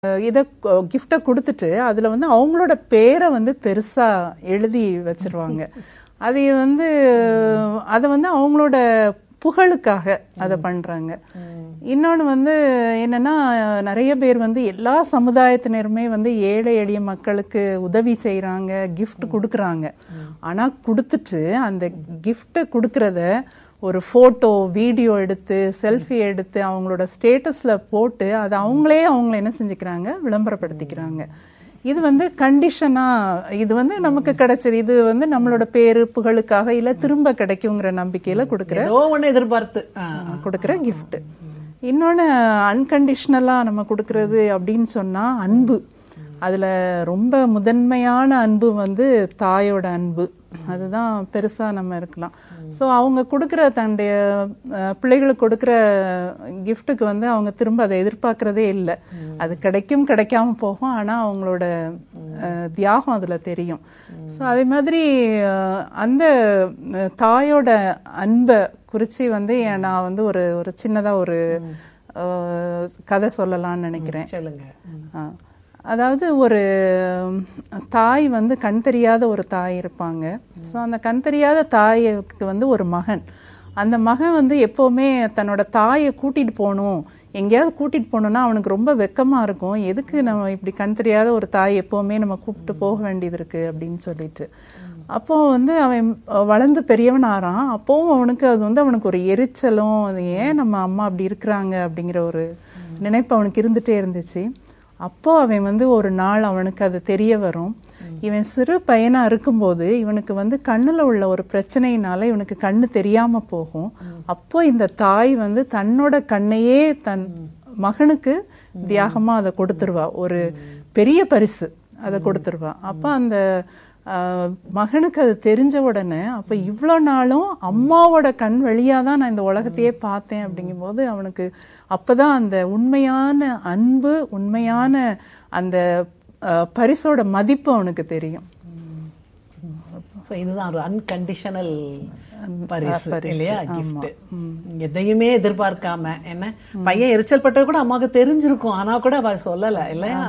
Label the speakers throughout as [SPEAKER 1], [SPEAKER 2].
[SPEAKER 1] இதை கிஃப்டை கொடுத்துட்டு அதுல வந்து அவங்களோட பேரை வந்து பெருசா எழுதி வச்சிருவாங்க அது வந்து அதை வந்து அவங்களோட புகழுக்காக அதை பண்றாங்க இன்னொன்று வந்து என்னன்னா நிறைய பேர் வந்து எல்லா சமுதாயத்தினருமே வந்து ஏழை எளிய மக்களுக்கு உதவி செய்யறாங்க gift கொடுக்கறாங்க ஆனா கொடுத்துட்டு அந்த கிஃப்ட்டை கொடுக்கறத ஒரு போட்டோ வீடியோ எடுத்து செல்ஃபி எடுத்து அவங்களோட ஸ்டேட்டஸ்ல போட்டு அதை அவங்களே அவங்கள என்ன செஞ்சுக்கிறாங்க விளம்பரப்படுத்திக்கிறாங்க இது வந்து கண்டிஷனா இது வந்து நமக்கு கிடைச்சது இது வந்து நம்மளோட பேரு புகழுக்காக இல்ல திரும்ப கிடைக்குங்கிற நம்பிக்கையில கொடுக்கிற
[SPEAKER 2] ஏதோ ஒண்ணு எதிர்பார்த்து ஆ,
[SPEAKER 1] கொடுக்கிற gift இன்னொன்னு அன்கண்டிஷனலா நம்ம கொடுக்கறது அப்படின்னு சொன்னா அன்பு அதுல ரொம்ப முதன்மையான அன்பு வந்து தாயோட அன்பு அதுதான் பெருசா நம்ம இருக்கலாம் சோ அவங்க கொடுக்கிற தன்னுடைய அஹ், பிள்ளைகளுக்கு கொடுக்கிற கிஃப்ட்டுக்கு வந்து அவங்க திரும்ப அதை எதிர்பார்க்கறதே இல்லை அது கிடைக்கும் கிடைக்காம போகும் ஆனா அவங்களோட அஹ், தியாகம் அதுல தெரியும் சோ அதே மாதிரி அஹ், அந்த அஹ், தாயோட அன்பை குறிச்சு வந்து என் நான் வந்து ஒரு ஒரு சின்னதா ஒரு அஹ், கதை சொல்லலாம்னு நினைக்கிறேன்
[SPEAKER 2] சொல்லுங்க
[SPEAKER 1] ஆ. அதாவது ஒரு தாய் வந்து கண் தெரியாத ஒரு தாய் இருப்பாங்க ஸோ அந்த கண் தெரியாத தாய்க்கு வந்து ஒரு மகன் அந்த மகன் வந்து எப்பவுமே தன்னோட தாயை கூட்டிட்டு போகணும் எங்கேயாவது கூட்டிட்டு போகணும்னா அவனுக்கு ரொம்ப வெக்கமா இருக்கும் எதுக்கு நம்ம இப்படி கண் தெரியாத ஒரு தாய் எப்பவுமே நம்ம கூப்பிட்டு போக வேண்டியது இருக்கு அப்படின்னு சொல்லிட்டு அப்போ வந்து அவன் வளர்ந்து பெரியவன் ஆறான் அப்போவும் அவனுக்கு அது வந்து அவனுக்கு ஒரு எரிச்சலும் அது ஏன் நம்ம அம்மா அப்படி இருக்கிறாங்க அப்படிங்கிற ஒரு நினைப்பு அவனுக்கு இருந்துட்டே இருந்துச்சு அப்போ அவன் வந்து ஒரு நாள் அவனுக்கு அது தெரிய வரும் இவன் சிறு பையனா இருக்கும்போது இவனுக்கு வந்து கண்ணுல உள்ள ஒரு பிரச்சனையினால இவனுக்கு கண்ணு தெரியாம போகும் அப்போ இந்த தாய் வந்து தன்னோட கண்ணையே தன் மகனுக்கு தியாகமா அதை கொடுத்துருவா ஒரு பெரிய பரிசு அதை கொடுத்துருவா அப்ப அந்த ஆஹ், மகனுக்கு அது தெரிஞ்ச உடனே அப்ப இவ்வளோ நாளும் அம்மாவோட கண் வழியா தான் நான் இந்த உலகத்தையே பார்த்தேன் அப்படிங்கும்போது அவனுக்கு அப்பதான் அந்த உண்மையான அன்பு உண்மையான அந்த ஆஹ், பரிசோட மதிப்பு அவனுக்கு தெரியும்
[SPEAKER 2] சோ இதுதான் ஒரு அன்கண்டிஷனல் பரிசு
[SPEAKER 1] பரிசு,
[SPEAKER 2] இல்லையா கிஃப்ட் எதையுமே எதிர்பார்க்காம என்ன பையன் எரிச்சல் பட்டது கூட அம்மாவுக்கு தெரிஞ்சிருக்கும் ஆனா கூட அவ சொல்லல இல்லையா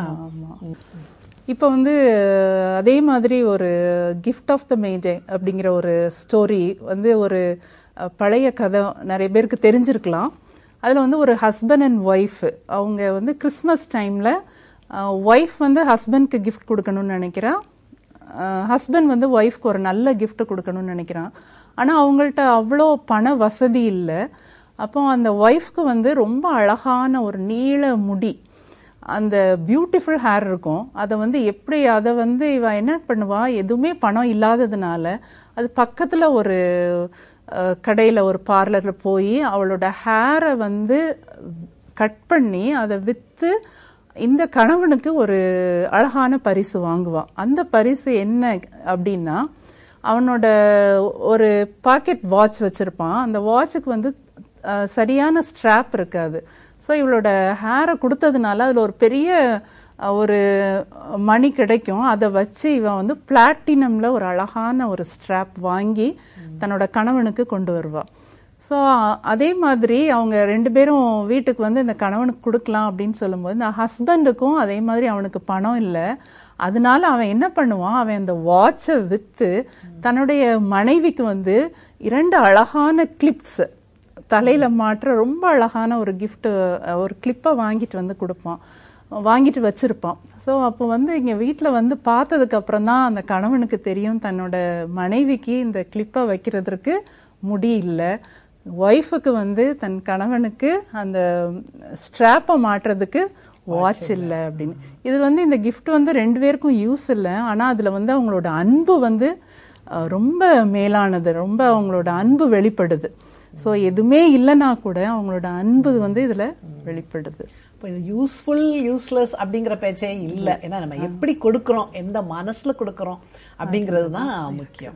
[SPEAKER 1] இப்போ வந்து அஹ், அதே மாதிரி ஒரு கிஃப்ட் ஆஃப் த மேஜை அப்படிங்கிற ஒரு ஸ்டோரி வந்து ஒரு அஹ், பழைய கதை நிறைய பேருக்கு தெரிஞ்சிருக்கலாம் அதில் வந்து ஒரு ஹஸ்பண்ட் அண்ட் ஒய்ஃப் அவங்க வந்து கிறிஸ்மஸ் டைமில் ஒய்ஃப் வந்து ஹஸ்பண்ட்க்கு கிஃப்ட் கொடுக்கணும்னு நினைக்கிறா ஹஸ்பண்ட் வந்து ஒய்ஃப்க்கு ஒரு நல்ல gift கொடுக்கணும்னு நினைக்கிறான் ஆனால் அவங்கள்ட்ட அவ்வளோ பண வசதி இல்லை அப்போ அந்த ஒய்ஃப்க்கு வந்து ரொம்ப அழகான ஒரு நீள முடி அந்த பியூட்டிஃபுல் ஹேர் இருக்கும் அதை வந்து எப்படி அதை வந்து இவ என்ன பண்ணுவா எதுவுமே பணம் இல்லாததுனால அது பக்கத்துல ஒரு அஹ், கடையில ஒரு பார்லர்ல போய் அவளோட ஹேரை வந்து கட் பண்ணி அதை வித்து இந்த கணவனுக்கு ஒரு அழகான பரிசு வாங்குவான் அந்த பரிசு என்ன அப்படின்னா அவனோட ஒரு பாக்கெட் வாட்ச் வச்சிருப்பான் அந்த வாட்சுக்கு வந்து அஹ், சரியான ஸ்ட்ராப் இருக்காது ஸோ இவளோட ஹேரை கொடுத்ததுனால அதில் ஒரு பெரிய அஹ், ஒரு மணி கிடைக்கும் அதை வச்சு இவன் வந்து பிளாட்டினம்ல ஒரு அழகான ஒரு ஸ்ட்ராப் வாங்கி தன்னோட கணவனுக்கு கொண்டு வருவா ஸோ அதே மாதிரி அவங்க ரெண்டு பேரும் வீட்டுக்கு வந்து இந்த கணவனுக்கு கொடுக்கலாம் அப்படின்னு சொல்லும்போது இந்த ஹஸ்பண்டுக்கும் அதே மாதிரி அவனுக்கு பணம் இல்லை அதனால அவன் என்ன பண்ணுவான் அவன் அந்த வாட்சை வித்து தன்னுடைய மனைவிக்கு வந்து இரண்டு அழகான கிளிப்ஸ் தலையில மாற்ற ரொம்ப அழகான ஒரு gift ஒரு கிளிப்பை வாங்கிட்டு வந்து கொடுப்பான் வாங்கிட்டு வச்சிருப்பான் ஸோ அப்போ வந்து இங்க வீட்ல வந்து பார்த்ததுக்கு அப்புறம் தான் அந்த கணவனுக்கு தெரியும் தன்னோட மனைவிக்கு இந்த கிளிப்பை வைக்கிறதுக்கு முடி இல்லை ஒய்ஃபுக்கு வந்து தன் கணவனுக்கு அந்த ஸ்ட்ராப்பை மாட்டுறதுக்கு வாட்ச் இல்லை அப்படின்னு இது வந்து இந்த gift வந்து ரெண்டு பேருக்கும் யூஸ் இல்லை ஆனா அதுல வந்து அவங்களோட அன்பு வந்து அஹ், ரொம்ப மேலானது ரொம்ப அவங்களோட அன்பு வெளிப்படுது ஸோ எதுவுமே இல்லைன்னா கூட அவங்களோட அன்பு வந்து இதுல வெளிப்படுது
[SPEAKER 2] இப்போ இது யூஸ்ஃபுல் யூஸ்லெஸ் அப்படிங்கிற பேச்சே இல்ல ஏன்னா நம்ம எப்படி கொடுக்கறோம் எந்த மனசுல கொடுக்கறோம் அப்படிங்கிறது தான் முக்கியம்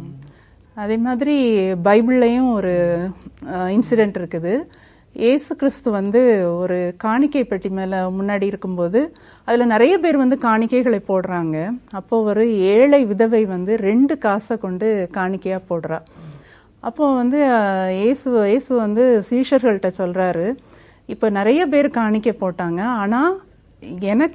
[SPEAKER 1] அதே மாதிரி பைபிள்லையும் ஒரு இன்சிடென்ட் இருக்குது இயேசு கிறிஸ்து வந்து ஒரு காணிக்கை பெட்டி மேல முன்னாடி இருக்கும்போது அதுல நிறைய பேர் வந்து காணிக்கைகளை போடுறாங்க அப்போ ஒரு ஏழை விதவை வந்து ரெண்டு காசை கொண்டு காணிக்கையா போடுறா அப்போ வந்து அஹ், இயேசு இயேசு வந்து சீஷர்கள்ட்ட சொல்றாரு இப்ப நிறைய பேர் காணிக்கை போட்டாங்க ஆனா எனக்கு